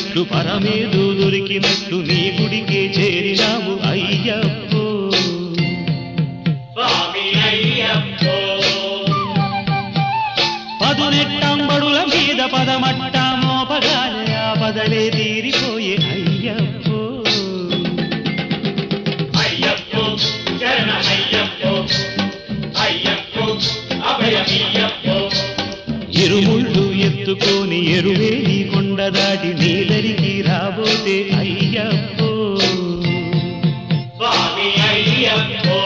కరిగినట్లు పరమేదు దొరికినట్లు నీ గుడికే చేరినాము అయ్యప్పో స్వామి అయ్యప్పో పదునెట్టంబడుల మీద పదమట్ట మోపగానే ఆ పదలే తీరిపోయే అయ్యప్పో అయ్యప్పో శరణమయ్యప్పో అయ్యప్పో అభయమయ్యప్పో ఇరుముళ్ళు ఎత్తుకొని ఎరువే నీ కొండ దాటి నీదరికి రాబోతే అయ్యప్పో స్వామి అయ్యప్పో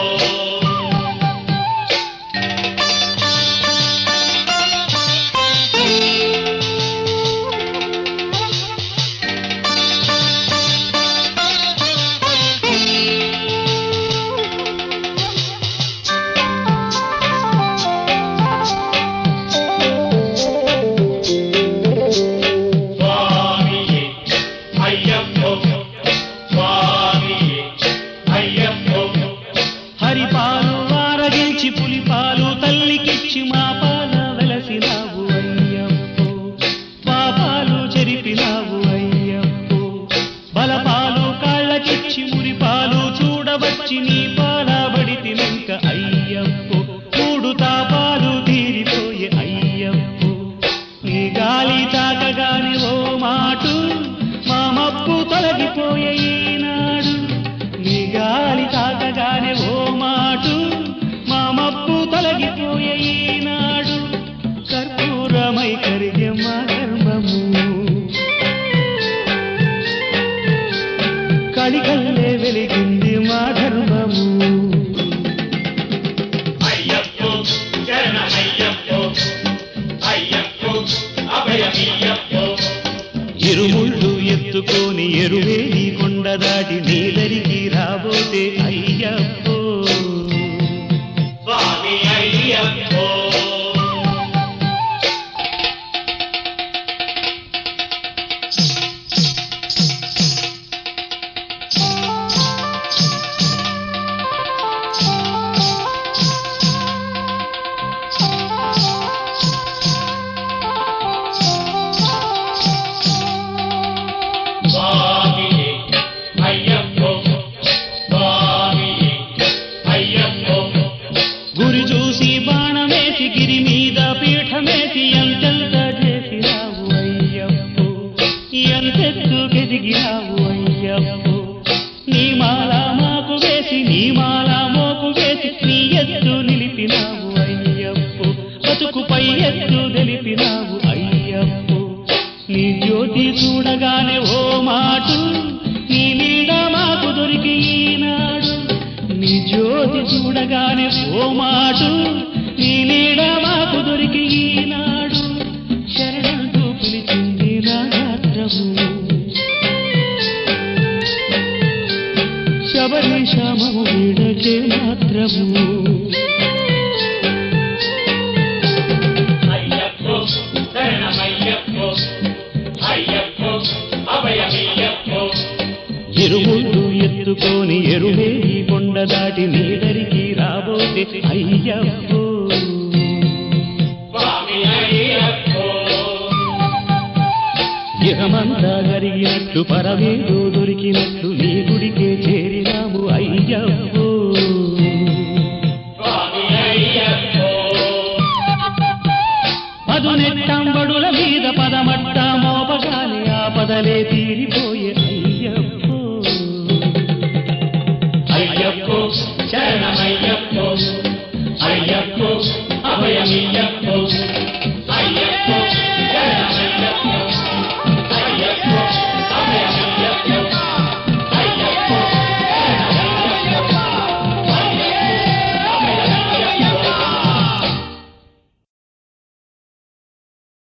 స్వామియే అయ్యప్పో స్వామియే అయ్యప్పో హరిపాలు ఆరగించి పులిపాలు తల్లికిచ్చి మా పాల వెలసినావు అయ్యప్పో పాపాలు చెరిపినావు అయ్యప్పో బలపాలు కాళ్ళకిచ్చి మురిపాలు చూడవచ్చి నీ పాలబడి తినంక అయ్యప్పో మూడు తాపాలు తీరిపోయే అయ్యప్పో నీ గాలి తాకగానే ఓ మాటు మా మప్పు తొలగిపోయే ఈనాడు నీ గాలి తాకగానే ఓ మాటు మా మప్పు తొలగిపోయే ఈనాడు కర్పూరమై కరిగే మా గర్భము కళికల్లే వెలిగింది మా ధర్మము అయ్యప్పో శరణమయ్యప్పో అయ్యప్పో అభయమయ్యప్పో ఇరుముళ్ళు ఎత్తుకొని ఎరువే నీ కొండ దాటి నీదరికి రాబోతే అయ్యప్పో స్వామి అయ్యప్పో స్వామియే అయ్యప్పో స్వామియే అయ్యప్పో గురి చూసి బాణమేసి గిరి మీద పీఠమేసి ఎంతెంత చేసినావు అయ్యప్పో ఎంతెత్తు గెదిగినావు అయ్యప్పో నీ మాల మాకు వేసి నీ మాల మోకు వేసి నీ ఎత్తు నిలిపినావు అయ్యప్పో బతుకుపై ఎత్తు తెలిపినావు అయ్యప్పో నీ జ్యోతి చూడగానే ఓ మాటు నీ నీడ మాకు దొరికి ఈనాడు నీ జ్యోతి చూడగానే ఓ మాటు నీ నీడ మాకు దొరికి ఈనాడు శరణంటూ పిలిచింది నా గాత్రము శబరీశమము విడచే మాత్రము అయ్యప్పో శరణమయ్యప్పో అయ్యప్పో అభయమయ్యప్పో ఎరుముళ్ళు ఎత్తుకొని ఎరువే ఈ కొండ దాటి నీడరికి రాబోతే అయ్యప్పో స్వామి అయ్యప్పో ఇహమంతా గరిగినట్లు పరవేదో దొరికినట్లు నీ గుడికే చేరినాము అయ్యప్పో స్వామి అయ్యప్పో పదునెట్టంబడుల మీద పదమట్ట మోపగానే ఆ పదలే తీరిపోయే అయ్యప్పో అయ్యప్పో శరణమయ్యప్పో అయ్యప్పో అభయమయ్యప్పో